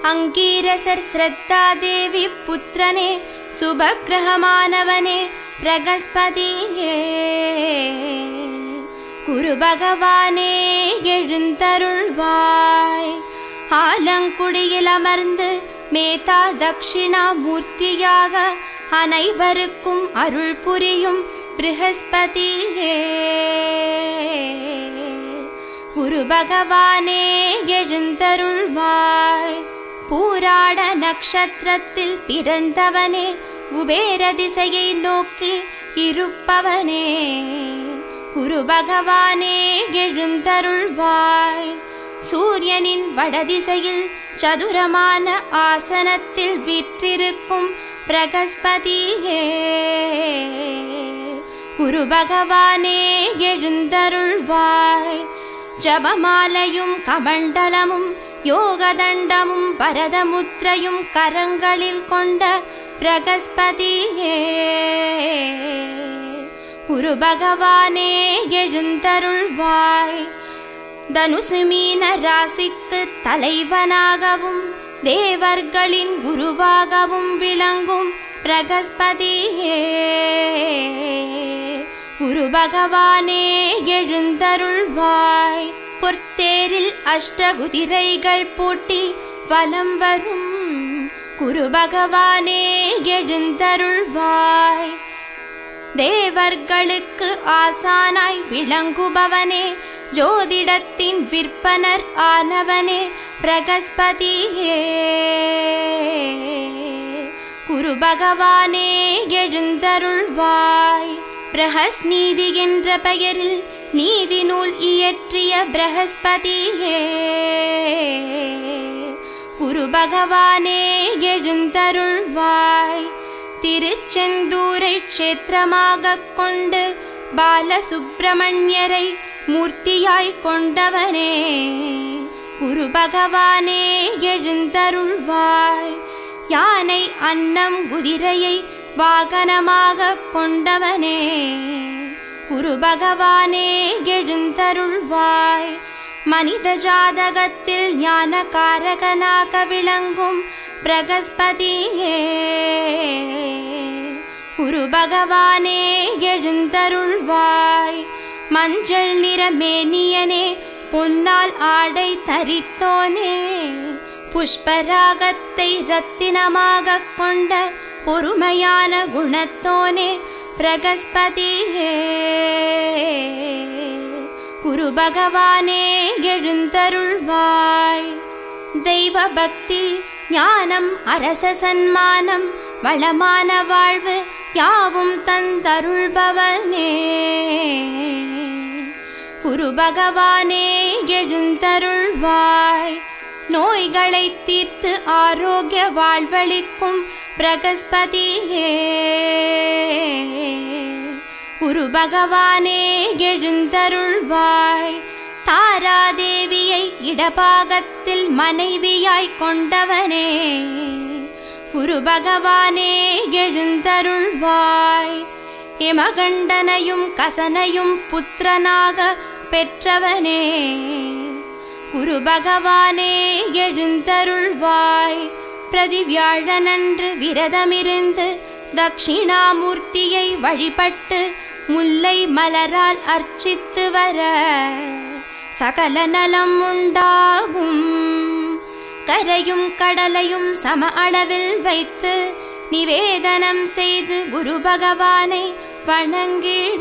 அங்கீரசர் ஸ்ரத்தாதேவி புத்திரனே சுபக்கிரகமானவனே பிரகஸ்பதியே குரு பகவானே எழுந்தருள்வாய் ஆலங்குடியில் அமர்ந்து மேதா தக்ஷிணா மூர்த்தியாக அனைவருக்கும் அருள் புரியும் ப்ரஹஸ்பதியே குரு பகவானே எழுந்தருள்வாய் பூராட நட்சத்திரத்தில் பிறந்தவனே குபேர திசையை நோக்கி இருப்பவனே குரு பகவானே எழுந்தருள்வாய் சூரியனின் வடதிசையில் சதுரமான ஆசனத்தில் விற்றிருக்கும் பிரகஸ்பதியே குரு பகவானே எழுந்தருள்வாய் ஜபமாலையும் கமண்டலமும் யோகதண்டமும் பரதமுத்திரையும் கரங்களில் கொண்ட பிரகஸ்பதியே குரு பகவானே எழுந்தருள்வாய் தனுசு மீன ராசிக்கு தலைவனாகவும் தேவர்களின் குருவாகவும் விளங்கும் பிரகஸ்பதியே குரு பகவானே எழுந்தருள்வாய் பொற்தேரில் அஷ்டகுதிரைகள் பூட்டி வலம் வரும் குரு பகவானே எழுந்தருள்வாய் தேவர்களுக்கு ஆசானாய் விளங்குபவனே ஜோதிடத்தின் விற்பனர் ஆனவனே பிரகஸ்பதியே குரு பகவானே எழுந்தருள்வாய் பிரகஸ்நீதி என்ற பெயரில் நீதி நூல் இயற்றிய பிரகஸ்பதியே குரு பகவானே எழுந்தருள்வாய் திருச்செந்தூரை க்ஷேத்திரமாக கொண்டு பாலசுப்பிரமணியரை மூர்த்தியாய் கொண்டவனே குரு பகவானே எழுந்தருள்வாய் யானை அன்னம் குதிரையை வாகனமாக கொண்டவனே குரு பகவானே எழுந்தருள்வாய் மனித ஜாதகத்தில் ஞான காரகனாக விளங்கும் பிரகஸ்பதியே குரு பகவானே எழுந்தருள்வாய் மஞ்சள் நிற மேனியனே பொன்னால் ஆடை தரித்தோனே புஷ்பராகத்தை ரத்தினமாக கொண்ட பொறுமையான குணத்தோனே பிரகஸ்பதியே குரு பகவானே எழுந்தருள்வாய் தெய்வ பக்தி ஞானம் அரச சன்மானம் வளமான வாழ்வு யாவும் தந்தருள்பவனே குரு பகவானே எழுந்தருள்வாய் நோய்களை தீர்த்து ஆரோக்கிய வாழ்வளிக்கும் பிரகஸ்பதியே குரு பகவானே எழுந்தருள்வாய் தாராதேவியை இடபாகத்தில் மனைவியாய் கொண்டவனே குரு பகவானே எழுந்தருள்வாய் இமகண்டனையும் கசனையும் புத்திரனாக பெற்றவனே குரு பகவானே எழுந்தருள்வாய் பிரதிவியாழனன்று விரதமிருந்து தக்ஷிணாமூர்த்தியை வழிபட்டு முல்லை மலரால் அர்ச்சித்து வர சகல நலம் உண்டாகும் கரையும் கடலையும் சம அளவில் வைத்து நிவேதனம் செய்து குரு பகவானை வணங்கிட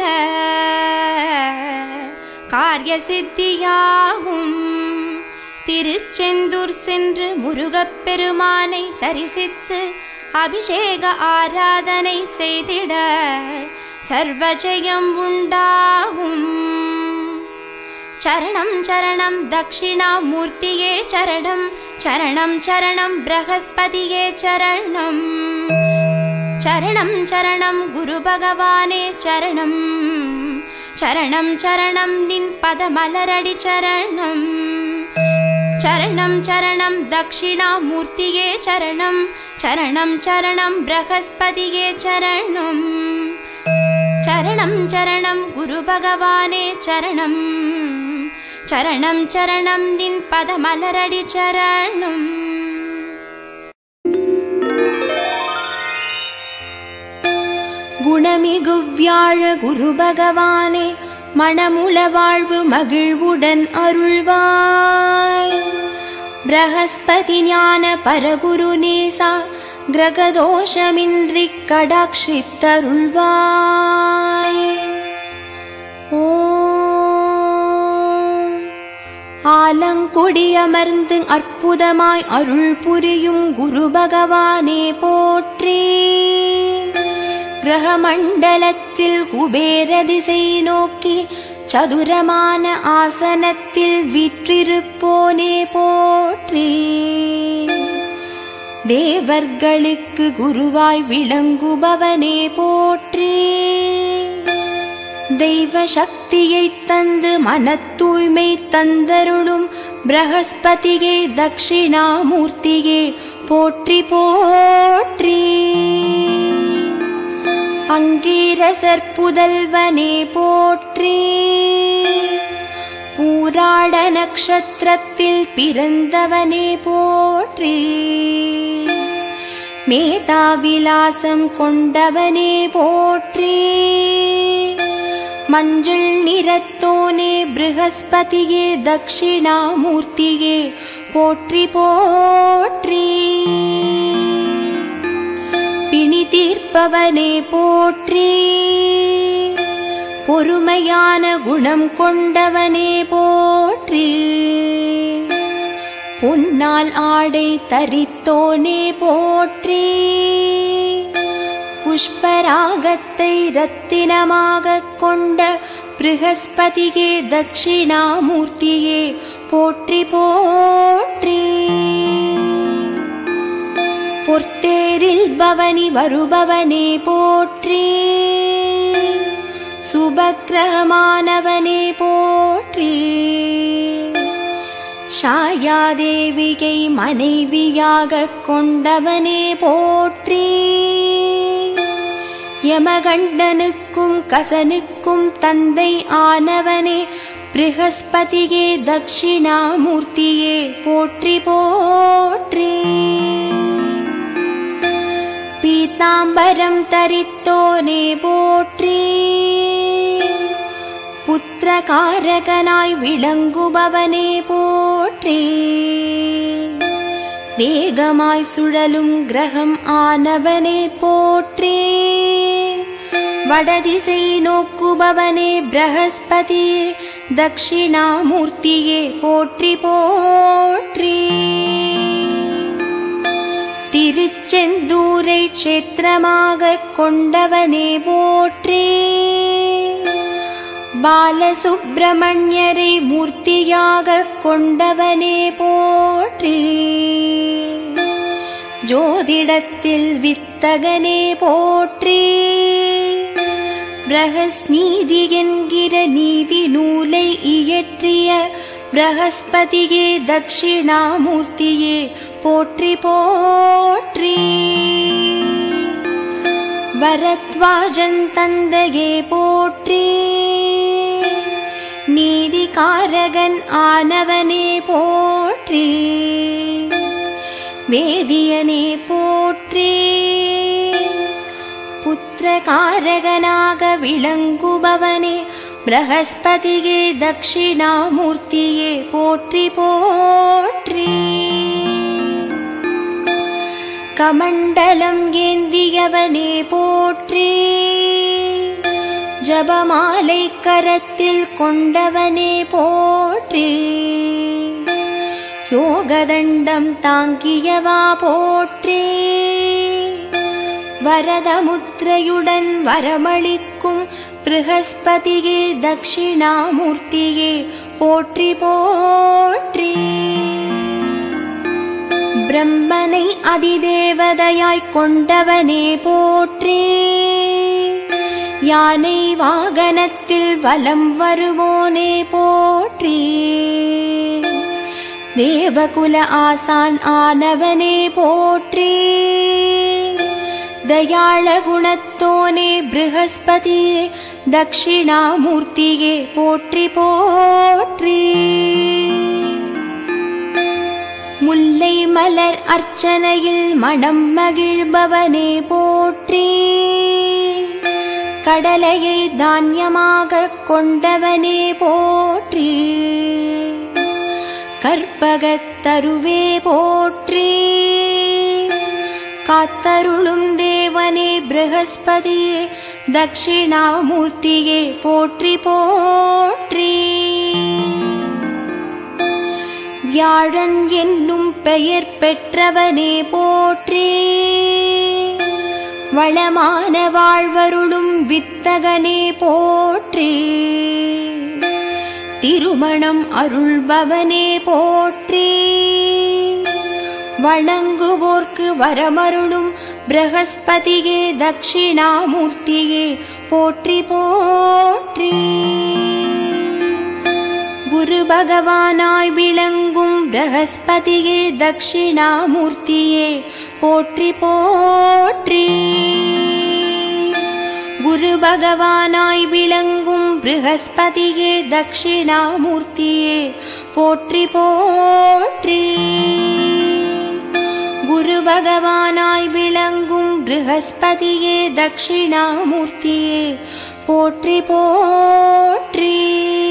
காரிய சித்தியாகும் திருச்செந்தூர் சென்று முருகப் பெருமானை தரிசித்து அபிஷேக ஆராதனை செய்திட சர்வஜயம் உண்டாகும் சரணம் சரணம் தக்ஷிணாமூர்த்தியே சரணம் சரணம் சரணம் பிரகஸ்பதியே சரணம் சரணம் சரணம் குரு பகவானே சரணம் சரணம் சரணம் நின் பதமலரடி சரணம் சரணம் சரணம் தக்ஷிணாமூர்த்தியே சரணம் சரணம் சரணம் பிரகஸ்பதியே சரணம் சரணம் சரணம் குரு பகவானே சரணம் சரணம் சரணம் நின் பதமலரடி சரணம் குணமிகு வியாழ குரு பகவானே மணமுல வாழ்வு மகிழ்வுடன் அருள்வாய் பிரகஸ்பதி ஞான பரகுரு நேசா கிரகதோஷமின்றி கடாட்சித்தருள்வாய் ஓம் ஆலங்குடியமர்ந்து அற்புதமாய் அருள் புரியும் குரு பகவானே போற்றி கிரகமண்டலத்தில் குபேர திசை நோக்கி சதுரமான ஆசனத்தில் விற்றிருப்போனே போற்றி தேவர்களுக்கு குருவாய் விளங்குபவனே போற்றி தெய்வ சக்தியை தந்து மனத் தூய்மை தந்தருளும் பிரகஸ்பதியே தட்சிணாமூர்த்தியே போற்றி போற்றி அங்கீரசர் புதல்வனே போற்றி பூராட நக்ஷத்திரத்தில் பிறந்தவனே போற்றி மேதாவிலாசம் கொண்டவனே போற்றி மஞ்சள் நிறத்தோனே ப்ரஹஸ்பதியே தட்சிணாமூர்த்தியே போற்றி போற்றி பிணி தீர்ப்பவனே போற்றி பொறுமையான குணம் கொண்டவனே போற்றி பொன்னால் ஆடை தரித்தோனே போற்றி புஷ்பராகத்தை ரத்தினமாகக் கொண்ட ப்ரஹஸ்பதியே தட்சிணாமூர்த்தியே போற்றி போற்றி பொற்தேரில் பவனி வருபவனே போற்றி சுபக்கிரகமானவனே போற்றி ஷாயாதேவிகை மனைவியாகக் கொண்டவனே போற்றி யமகண்டனுக்கும் கசனுக்கும் தந்தை ஆனவனே ப்ரஹஸ்பதியே தட்சிணாமூர்த்தியே போற்றி போற்றி பீதாம்பரம் தரித்தோனே போற்றி புத்திரகாரகனாய் விளங்குபவனே போற்றி வேகமாய் சுழலும் கிரகம் ஆனவனே போற்றி வடதிசை நோக்குபவனே பிரகஸ்பதியே தட்சிணாமூர்த்தியே போற்றி போற்றி திருச்செந்தூரை க்ஷேத்திரமாகக் கொண்டவனே போற்றி பாலசுப்பிரமணியரை மூர்த்தியாகக் கொண்டவனே போற்றி ஜோதிடத்தில் வித்தகனே போற்றி பிரகஸ்நீதி என்கிற நீதி நூலை இயற்றிய பிரகஸ்பதியே தட்சிணாமூர்த்தியே போற்றி போற்றி பரத்வாஜன் தந்தையே போற்றி நீதிகாரகன் ஆனவனே போற்றி வேதியனே போற்றி புத்திரகாரகனாக விளங்குபவனே பிரகஸ்பதியே தட்சிணாமூர்த்தியே போற்றி போற்றி கமண்டலம் ஏந்தியவனே போற்றி ஜபமாலை கரத்தில் கொண்டவனே போற்றி யோகதண்டம் தாங்கியவா போற்றி வரதமுத்திரையுடன் வரமளிக்கும் ப்ரஹஸ்பதியே தட்சிணாமூர்த்தியே போற்றி போற்றி பிரம்மனை அதிதேவதையாய்க் கொண்டவனே போற்றி யானை வாகனத்தில் வலம் வருவோனே போற்றி தேவகுல ஆசான் ஆனவனே போற்றி தயாள குணத்தோனே ப்ரஹஸ்பதியே தட்சிணாமூர்த்தியே போற்றி போற்றி முல்லை மலர் அர்ச்சனையில் மனம் மகிழ்பவனே போற்றி கடலையை தானியமாகக் கொண்டவனே போற்றி கற்பகத் தருவே போற்றி காத்தருளும் தேவனே ப்ரஹஸ்பதியே தட்சிணாமூர்த்தியே போற்றி போற்றி வியாழன் என்னும் பெயர் பெற்றவனே போற்றி வளமான வாழ்வருளும் வித்தகனே போற்றி திருமணம் அருள்பவனே போற்றி வணங்குவோர்க்கு வரமருளும் பிரகஸ்பதியே தட்சிணாமூர்த்தியே போற்றி போற்றி குரு பகவானாய் விளங்கும் பிரகஸ்பதியே தட்சிணாமூர்த்தியே போற்றி போற்றி குரு பகவானாய் விளங்கும் ப்ரஹஸ்பதியே தட்சிணாமூர்த்தியே போற்றி போற்றி குரு பகவானாய் விளங்கும் ப்ரஹஸ்பதியே தட்சிணாமூர்த்தியே போற்றி போற்றி